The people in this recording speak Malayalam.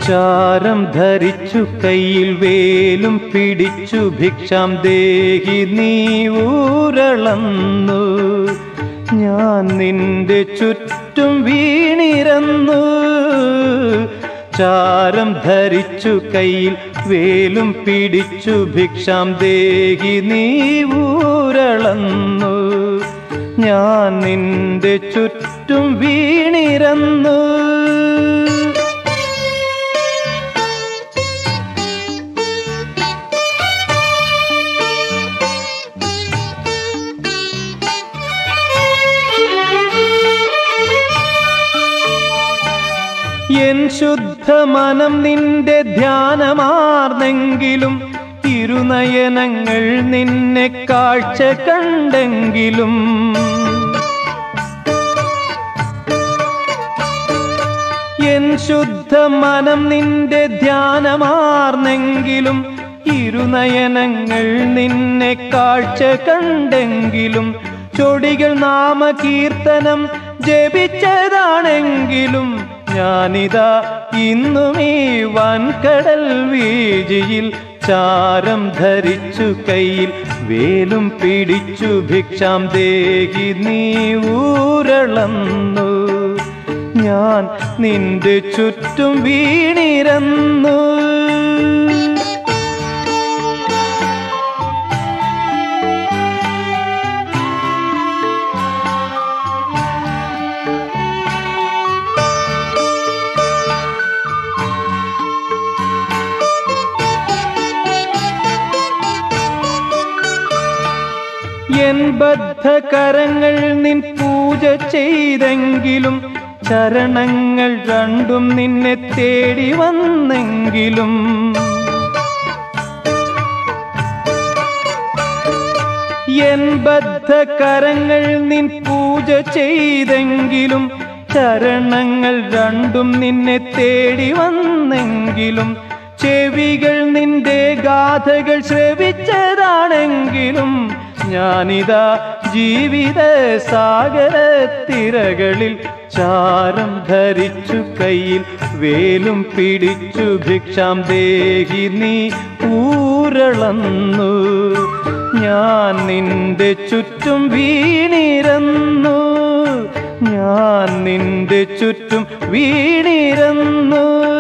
ചാരം ധരിച്ചു കയ്യിൽ വേലും പിടിച്ചു ഭിക്ഷാം ദേഹി നീ ഊരളന്നു ഞാൻ നിന്റെ ചുറ്റും വീണിരന്നു ചാരം ധരിച്ചു കയ്യിൽ വേലും പിടിച്ചു ഭിക്ഷാം ദേഹി നീ ഊരളന്നു ഞാൻ നിന്റെ ചുറ്റും വീണിരന്നു എൻ ശുദ്ധ മനം നിന്റെ ധ്യാനമാർന്നെങ്കിലും തിരുനയനങ്ങൾ നിന്നെ കാഴ്ച കണ്ടെങ്കിലും എൻ ശുദ്ധ മനം നിന്റെ ധ്യാനമാർന്നെങ്കിലും ഇരുനയനങ്ങൾ നിന്നെ കാഴ്ച കണ്ടെങ്കിലും ചൊടികൾ നാമകീർത്തനം ജപിച്ചതാണെങ്കിലും ഞാനിതാ ഇന്നും ഈ വൻകടൽ വീജിയിൽ ചാരം ധരിച്ചു കയ്യിൽ വേലും പിടിച്ചു ഭിക്ഷാം ദേഹി നീ ഊരളന്നു ഞാൻ നിന്റെ ചുറ്റും വീണിരന്നു എൻ ബദ്ധകരങ്ങൾ നിൻ പൂജ ചെയ്തെങ്കിലും ചരണങ്ങൾ രണ്ടും നിന്നെ തേടി വന്നെങ്കിലും എൻ ബദ്ധകരങ്ങൾ നിൻ പൂജ ചെയ്തെങ്കിലും ചരണങ്ങൾ രണ്ടും നിന്നെ തേടി വന്നെങ്കിലും ചെവികൾ നിന്റെ ഗാഥകൾ ശ്രവിച്ചതാണെങ്കിലും ഞാനിതാ ജീവിത സാഗരത്തിരകളിൽ ചാരം ധരിച്ചു കയ്യിൽ വേലും പിടിച്ചു ഭിക്ഷാം ദേഹി നീ ഊരളന്നു ഞാൻ നിന്റെ ചുറ്റും വീണിരന്നു ഞാൻ നിന്റെ ചുറ്റും വീണിരന്നു